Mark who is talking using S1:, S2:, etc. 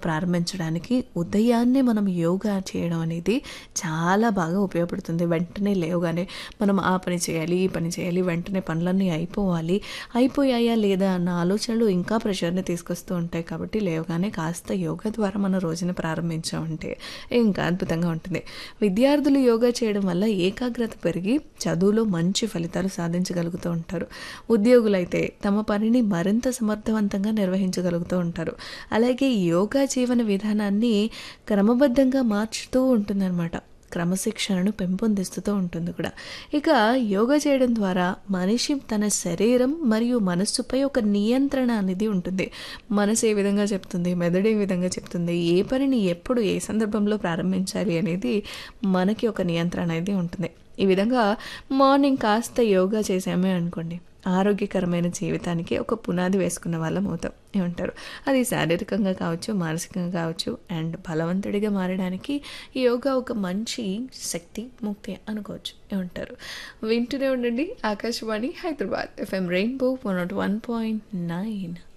S1: ప్రారంభించడానికి ఉదయాన్నే మనం యోగా చేయడం అనేది చాలా బాగా ఉపయోగపడుతుంది వెంటనే లేవగానే మనం ఆ పని చేయాలి ఈ పని చేయాలి వెంటనే పనులన్నీ అయిపోవాలి అయిపోయాయా లేదా అన్న ఆలోచనలు ఇంకా ప్రెషర్ని తీసుకొస్తూ ఉంటాయి కాబట్టి లేవగానే కాస్త యోగా ద్వారా మన రోజుని ప్రారంభించామంటే ఇంకా అద్భుతంగా ఉంటుంది విద్యార్థులు యోగా చేయడం వల్ల ఏకాగ్రత పెరిగి చదువులో మంచి ఫలితాలు సాధించగలుగుతూ ఉంటారు ఉద్యోగులైతే తమ పనిని మరింత సమర్థవంతంగా నిర్వహించగలుగుతూ ఉంటారు అలాగే యోగా జీవన విధానాన్ని క్రమబద్ధంగా మార్చుతూ ఉంటుందన్నమాట క్రమశిక్షణను పెంపొందిస్తూ ఉంటుంది కూడా ఇక యోగా చేయడం ద్వారా మనిషి తన శరీరం మరియు మనస్సుపై ఒక నియంత్రణ అనేది ఉంటుంది మనసు ఏ విధంగా చెప్తుంది మెదడు ఏ విధంగా చెప్తుంది ఏ పనిని ఎప్పుడు ఏ సందర్భంలో ప్రారంభించాలి అనేది మనకి ఒక నియంత్రణ అనేది ఉంటుంది ఈ విధంగా మార్నింగ్ కాస్త యోగా చేసామే అనుకోండి ఆరోగ్యకరమైన జీవితానికి ఒక పునాది వేసుకున్న వాళ్ళం అవుతాం ఏమంటారు అది శారీరకంగా కావచ్చు మానసికంగా కావచ్చు అండ్ బలవంతుడిగా మారడానికి ఈ యోగా ఒక మంచి శక్తి ముక్తి అనుకోవచ్చు ఏమంటారు వింటూనే ఉండండి Akashvani Hyderabad FM rainbow one naught one point nine